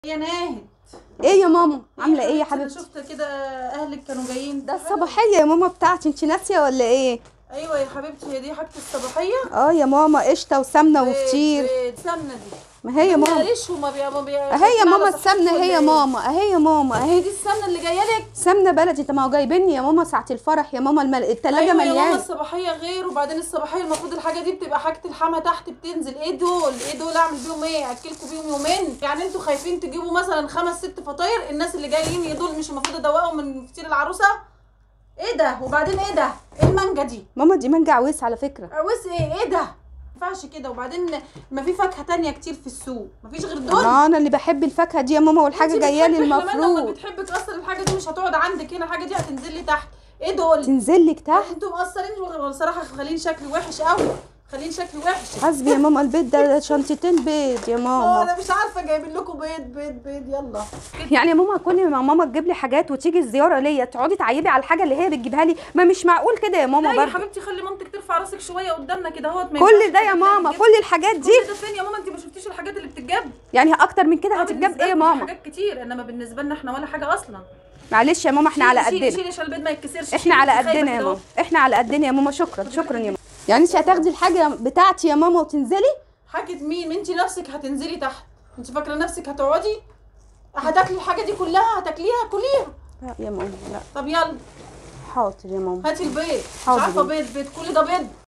يا ناهد ايه يا ماما عامله ايه يا حبيبتي؟ حبيبتي انا شفت كده اهلك كانوا جايين ده الصباحيه يا ماما بتاعتي انت ناسيه ولا ايه ايوه يا حبيبتي هي دي حاجه الصباحيه اه يا ماما قشطه وسمنه وفطير بيض، سمنه دي ما هي يا ماما معلش هما بي ما بي اهي يا ماما السمنه اهي يا ماما اهي يا ماما هي اهي دي السمنه اللي جايه لك سمنه بلدي انت ما هو جايبيني يا ماما ساعه الفرح يا ماما المل... التلاجه ايوه يا ماما مليانه الصباحيه غير وبعدين الصباحيه المفروض الحاجه دي بتبقى حاجه الحما تحت بتنزل ايه دول ايه دول اعمل بيهم ايه اكلكم بيهم يومين يعني انتوا خايفين تجيبوا مثلا خمس ست فطاير الناس اللي جايين دول مش المفروض ادوقهم من فطير العروسه ايه ده وبعدين ايه ده ايه المانجا دي ماما دي مانجا عويس على فكره عويس ايه ايه ده ما ينفعش كده وبعدين ما في فاكهه تانية كتير في السوق ما فيش غير دول ما انا اللي بحب الفاكهه دي يا ماما والحاجه انتي جايه لي بتحبي احنا مالنا، ما المفروض بتحبك اصلا الحاجه دي مش هتقعد عندك هنا الحاجه دي هتنزل لي تحت ايه دول تنزل لك تحت انتوا مقصرين بصراحه خالين شكلي وحش قوي خالين شكلي وحش حسبي يا ماما البيت ده شنطتين بيض يا اه ماما انا مش عارفه جايبين لكم بيض بيض بيض يلا يعني يا ماما كل ما ماما تجيب لي حاجات وتيجي الزياره ليا تقعدي تعيبي على الحاجه اللي هي بتجيبها لي ما مش معقول كده يا ماما لا يا برضه حبيبتي خلي مامتك ترفع راسك شويه قدامنا كده اهوت ما كل ينفعش ده يا كده ماما تجيب- كل الحاجات دي كل ده فين يا ماما انت ما شفتيش الحاجات اللي بتتجاب يعني اكتر من كده اه هتتجاب بالنسبة ايه يا لك دي ماما حاجات كتير انما بالنسبه لنا احنا ولا حاجه اصلا معلش يا ماما احنا على شيلي- قدنا شيلي عشان البيض ما يتكسرش احنا شيلي، على انت خايفة قدنا يا كده ماما اهو. احنا على قدنا يا ماما شكرا شكرا يا ماما يعني انت هتاخدي الحاجه بتاعتي يا ماما وتنزلي حاجه مين انت نفسك هتنزلي تحت انت فاكره نفسك هتقعدي هتاكلي الحاجه دي كلها هتاكليها كليها لا يا ماما لا طب يلا حاضر يا ماما هاتي البيض مش حاضر. عارفه بيض بيض كل ده بيض